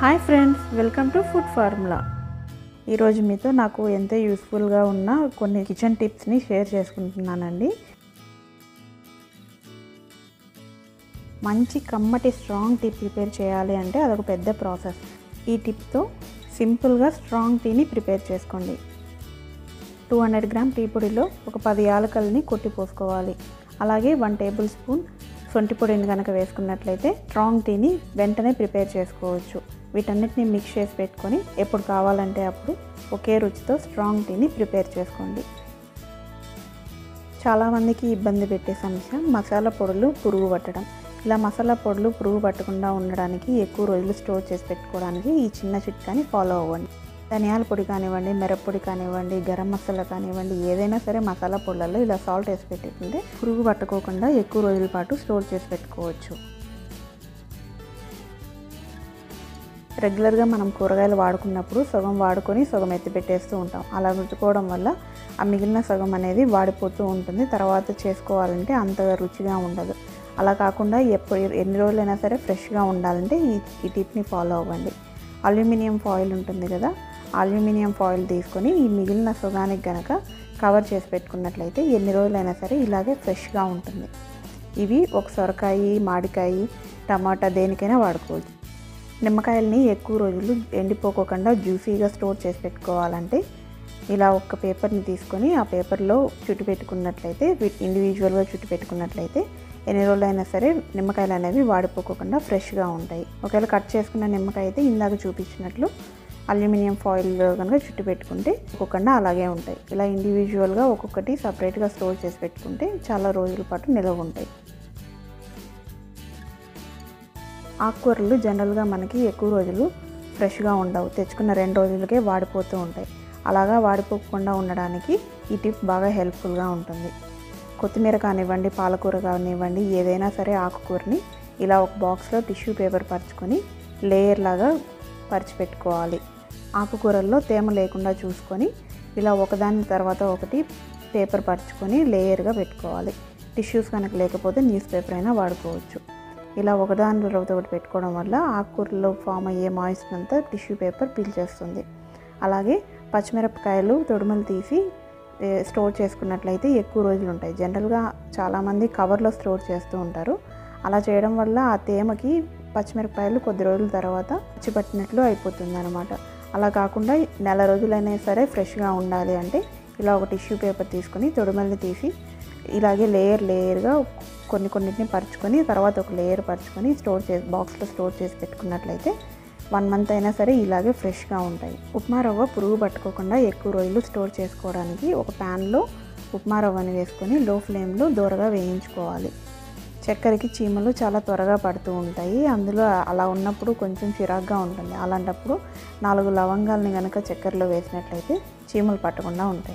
hi friends welcome to food formula ఈరోజు మీతో నాకు ఎంతో యూస్ఫుల్గా ఉన్న కొన్ని కిచెన్ టిప్స్ని షేర్ చేసుకుంటున్నానండి మంచి కమ్మటి స్ట్రాంగ్ టీ ప్రిపేర్ చేయాలి అంటే అదొక పెద్ద ప్రాసెస్ ఈ టిప్తో సింపుల్గా స్ట్రాంగ్ టీని ప్రిపేర్ చేసుకోండి టూ హండ్రెడ్ గ్రామ్ టీ పొడిలో ఒక పది యాలకల్ని కొట్టి పోసుకోవాలి అలాగే వన్ టేబుల్ స్పూన్ సొంటి పొడిని కనుక వేసుకున్నట్లయితే స్ట్రాంగ్ టీని వెంటనే ప్రిపేర్ చేసుకోవచ్చు వీటన్నిటిని మిక్స్ చేసి పెట్టుకొని ఎప్పుడు కావాలంటే అప్పుడు ఒకే రుచితో స్ట్రాంగ్ టీని ప్రిపేర్ చేసుకోండి చాలామందికి ఇబ్బంది పెట్టే సమస్య మసాలా పొడులు పురుగు పట్టడం ఇలా మసాలా పొడులు పురుగు పట్టకుండా ఉండడానికి ఎక్కువ రోజులు స్టోర్ చేసి పెట్టుకోవడానికి ఈ చిన్న చిట్కాని ఫాలో అవ్వండి ధనియాల పొడి కానివ్వండి మిరప్పొడి కానివ్వండి గరం మసాలా కానివ్వండి ఏదైనా సరే మసాలా పొడులలో ఇలా సాల్ట్ వేసి పెట్టుకుంటే పురుగు పట్టుకోకుండా ఎక్కువ రోజుల పాటు స్టోర్ చేసి పెట్టుకోవచ్చు రెగ్యులర్గా మనం కూరగాయలు వాడుకున్నప్పుడు సగం వాడుకొని సగం ఎత్తి పెట్టేస్తూ ఉంటాం అలా పెట్టుకోవడం వల్ల ఆ మిగిలిన సగం అనేది వాడిపోతూ ఉంటుంది తర్వాత చేసుకోవాలంటే అంతగా రుచిగా ఉండదు అలా కాకుండా ఎప్పుడు ఎన్ని రోజులైనా సరే ఫ్రెష్గా ఉండాలంటే ఈ ఈ టిప్ని ఫాలో అవ్వండి అల్యూమినియం ఫాయిల్ ఉంటుంది కదా అల్యూమినియం ఫాయిల్ తీసుకొని ఈ మిగిలిన సుగానికి గనక కవర్ చేసి పెట్టుకున్నట్లయితే ఎన్ని రోజులైనా సరే ఇలాగే ఫ్రెష్గా ఉంటుంది ఇవి ఒక సొరకాయ మామిడికాయ టమాటా దేనికైనా వాడుకోవచ్చు నిమ్మకాయలని ఎక్కువ రోజులు ఎండిపోకోకుండా జ్యూసీగా స్టోర్ చేసి పెట్టుకోవాలంటే ఇలా ఒక పేపర్ని తీసుకొని ఆ పేపర్లో చుట్టు పెట్టుకున్నట్లయితే ఇండివిజువల్గా చుట్టు పెట్టుకున్నట్లయితే ఎన్ని రోజులైనా సరే నిమ్మకాయలు అనేవి వాడిపోకుండా ఫ్రెష్గా ఉంటాయి ఒకవేళ కట్ చేసుకున్న నిమ్మకాయ అయితే ఇందాక చూపించినట్లు అల్యూమినియం ఫాయిల్ కనుక చుట్టు పెట్టుకుంటే ఒక్కొక్కకుండా అలాగే ఉంటాయి ఇలా ఇండివిజువల్గా ఒక్కొక్కటి సపరేట్గా స్టోర్ చేసి పెట్టుకుంటే చాలా రోజుల పాటు నిలవ ఉంటాయి ఆకుకూరలు జనరల్గా మనకి ఎక్కువ రోజులు ఫ్రెష్గా ఉండవు తెచ్చుకున్న రెండు రోజులకే వాడిపోతూ ఉంటాయి అలాగా వాడిపోకుండా ఉండడానికి ఈ టిప్ బాగా హెల్ప్ఫుల్గా ఉంటుంది కొత్తిమీర కానివ్వండి పాలకూర కానివ్వండి ఏదైనా సరే ఆకుకూరని ఇలా ఒక బాక్స్లో టిష్యూ పేపర్ పరుచుకొని లేయర్ లాగా పరిచి పెట్టుకోవాలి ఆకుకూరల్లో తేమ లేకుండా చూసుకొని ఇలా ఒకదాని తర్వాత ఒకటి పేపర్ పరుచుకొని లేయర్గా పెట్టుకోవాలి టిష్యూస్ కనుక లేకపోతే న్యూస్ పేపర్ అయినా వాడుకోవచ్చు ఇలా ఒకదాని తర్వాత ఒకటి పెట్టుకోవడం వల్ల ఆకుకూరలో ఫామ్ అయ్యే మాయిస్ట్ అంతా టిష్యూ పేపర్ పీల్చేస్తుంది అలాగే పచ్చిమిరపకాయలు తొడుమలు తీసి స్టోర్ చేసుకున్నట్లయితే ఎక్కువ రోజులు ఉంటాయి జనరల్గా చాలామంది కవర్లో స్టోర్ చేస్తూ ఉంటారు అలా చేయడం వల్ల ఆ తేమకి పచ్చిమిరపకాయలు కొద్ది రోజుల తర్వాత పచ్చిపట్టినట్లు అయిపోతుంది అనమాట అలా కాకుండా నెల రోజులైనా సరే ఫ్రెష్గా ఉండాలి అంటే ఇలా ఒక టిష్యూ పేపర్ తీసుకొని తొడుమల్ని తీసి ఇలాగే లేయర్ లేయర్గా కొన్ని కొన్నిటిని పరుచుకొని తర్వాత ఒక లేయర్ పరుచుకొని స్టోర్ చేసి బాక్స్లో స్టోర్ చేసి పెట్టుకున్నట్లయితే వన్ మంత్ అయినా సరే ఇలాగే ఫ్రెష్గా ఉంటాయి ఉప్మా రవ్వ పురుగు పట్టుకోకుండా ఎక్కువ రోజులు స్టోర్ చేసుకోవడానికి ఒక ప్యాన్లో ఉప్మా రవ్వని వేసుకొని లో ఫ్లేమ్లో దూరగా వేయించుకోవాలి చక్కెరకి చీమలు చాలా త్వరగా పడుతూ ఉంటాయి అందులో అలా ఉన్నప్పుడు కొంచెం చిరాగ్గా ఉంటుంది అలాంటప్పుడు నాలుగు లవంగాల్ని కనుక చక్కెరలో వేసినట్లయితే చీమలు పట్టకుండా ఉంటాయి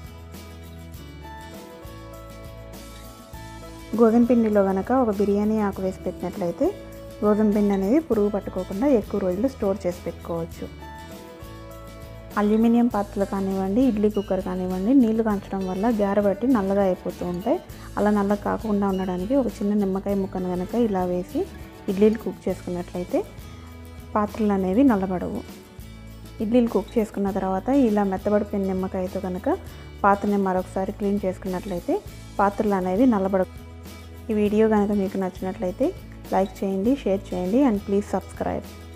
గోధుమ పిండిలో కనుక ఒక బిర్యానీ ఆకు వేసి పెట్టినట్లయితే గోధుమ పిండి అనేది పురుగు పట్టుకోకుండా ఎక్కువ రోజులు స్టోర్ చేసి పెట్టుకోవచ్చు అల్యూమినియం పాత్రలు కానివ్వండి ఇడ్లీ కుక్కర్ కానివ్వండి నీళ్లు కాంచడం వల్ల గారబట్టి నల్లగా అయిపోతూ ఉంటాయి అలా నల్ల కాకుండా ఉండడానికి ఒక చిన్న నిమ్మకాయ ముక్కను కనుక ఇలా వేసి ఇడ్లీలు కుక్ చేసుకున్నట్లయితే పాత్రలు అనేవి నల్లబడవు ఇడ్లీలు కుక్ చేసుకున్న తర్వాత ఇలా మెత్తబడిపోయిన నిమ్మకాయతో కనుక పాత్రని మరొకసారి క్లీన్ చేసుకున్నట్లయితే పాత్రలు అనేవి నల్లబడవు ఈ వీడియో కనుక మీకు నచ్చినట్లయితే లైక్ చేయండి షేర్ చేయండి అండ్ ప్లీజ్ సబ్స్క్రైబ్